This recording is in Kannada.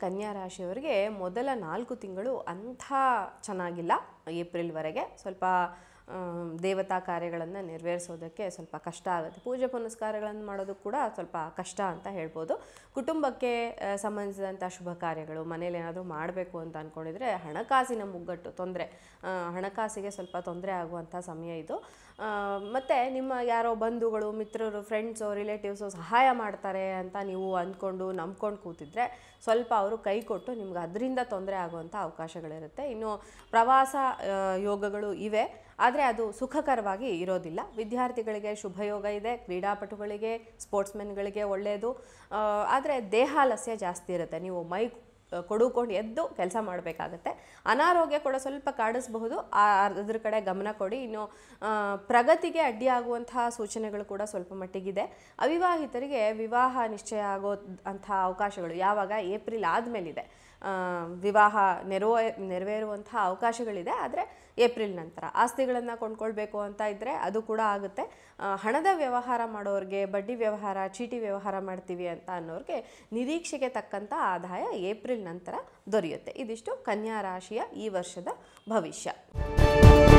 ಕನ್ಯಾ ರಾಶಿಯವರಿಗೆ ಮೊದಲ ನಾಲ್ಕು ತಿಂಗಳು ಅಂಥ ಚೆನ್ನಾಗಿಲ್ಲ ಏಪ್ರಿಲ್ವರೆಗೆ ಸ್ವಲ್ಪ ಆಮ್, ದೇವತಾ ಕಾರ್ಯಗಳನ್ನು ನೆರವೇರಿಸೋದಕ್ಕೆ ಸ್ವಲ್ಪ ಕಷ್ಟ ಆಗುತ್ತೆ ಪೂಜೆ ಪುನಸ್ಕಾರಗಳನ್ನು ಮಾಡೋದು ಕೂಡ ಸ್ವಲ್ಪ ಕಷ್ಟ ಅಂತ ಹೇಳ್ಬೋದು ಕುಟುಂಬಕ್ಕೆ ಆ, ಸಂಬಂಧಿಸಿದಂಥ ಶುಭ ಕಾರ್ಯಗಳು ಮನೇಲಿ ಏನಾದರೂ ಮಾಡಬೇಕು ಅಂತ ಅಂದ್ಕೊಂಡಿದ್ರೆ ಹಣಕಾಸಿನ ಮುಗ್ಗಟ್ಟು ತೊಂದರೆ ಹಣಕಾಸಿಗೆ ಸ್ವಲ್ಪ ತೊಂದರೆ ಆಗುವಂಥ ಸಮಯ ಇದು ಆ, ಮತ್ತೆ ನಿಮ್ಮ ಯಾರೋ ಬಂಧುಗಳು ಮಿತ್ರರು ಫ್ರೆಂಡ್ಸು ರಿಲೇಟಿವ್ಸು ಸಹಾಯ ಮಾಡ್ತಾರೆ ಅಂತ ನೀವು ಅಂದ್ಕೊಂಡು ನಂಬ್ಕೊಂಡು ಕೂತಿದ್ರೆ ಸ್ವಲ್ಪ ಅವರು ಕೈ ಕೊಟ್ಟು ನಿಮ್ಗೆ ಅದರಿಂದ ತೊಂದರೆ ಆಗುವಂಥ ಅವಕಾಶಗಳಿರುತ್ತೆ ಇನ್ನು ಪ್ರವಾಸ ಆ, ಯೋಗಗಳು ಇವೆ ಆದರೆ ಅದು ಸುಖಕರವಾಗಿ ಇರೋದಿಲ್ಲ ವಿದ್ಯಾರ್ಥಿಗಳಿಗೆ ಶುಭ ಯೋಗ ಇದೆ ಕ್ರೀಡಾಪಟುಗಳಿಗೆ ಸ್ಪೋರ್ಟ್ಸ್ಮೆನ್ಗಳಿಗೆ ಒಳ್ಳೆಯದು ಆದರೆ ದೇಹಾಲಸ್ಯ ಜಾಸ್ತಿ ಇರುತ್ತೆ ನೀವು ಮೈ ಕೊಡುಕೊಂಡು ಎದ್ದು ಕೆಲಸ ಮಾಡಬೇಕಾಗತ್ತೆ ಅನಾರೋಗ್ಯ ಕೂಡ ಸ್ವಲ್ಪ ಕಾಡಿಸಬಹುದು ಆ- ಅದ್ರ ಕಡೆ ಗಮನ ಕೊಡಿ ಇನ್ನು ಆ, ಪ್ರಗತಿಗೆ ಅಡ್ಡಿಯಾಗುವಂತಹ ಸೂಚನೆಗಳು ಕೂಡ ಸ್ವಲ್ಪ ಮಟ್ಟಿಗಿದೆ ಅವಿವಾಹಿತರಿಗೆ ವಿವಾಹ ನಿಶ್ಚಯ ಆಗೋ ಅಂಥ ಅವಕಾಶಗಳು ಯಾವಾಗ ಏಪ್ರಿಲ್ ಆದಮೇಲಿದೆ ವಿವಾಹ ನೆರವೇ ನೆರವೇರುವಂಥ ಅವಕಾಶಗಳಿದೆ ಆದರೆ ಏಪ್ರಿಲ್ ನಂತರ ಆಸ್ತಿಗಳನ್ನು ಕೊಂಡ್ಕೊಳ್ಬೇಕು ಅಂತ ಇದ್ದರೆ ಅದು ಕೂಡ ಆಗುತ್ತೆ ಆ, ಹಣದ ವ್ಯವಹಾರ ಮಾಡೋರಿಗೆ ಬಡ್ಡಿ ವ್ಯವಹಾರ ಚೀಟಿ ವ್ಯವಹಾರ ಮಾಡ್ತೀವಿ ಅಂತ ಅನ್ನೋರಿಗೆ ನಿರೀಕ್ಷೆಗೆ ತಕ್ಕಂಥ ಆದಾಯ ಏಪ್ರಿಲ್ ನಂತರ ದೊರೆಯುತ್ತೆ ಇದಿಷ್ಟು ಕನ್ಯಾ ರಾಶಿಯ ಈ ವರ್ಷದ ಭವಿಷ್ಯ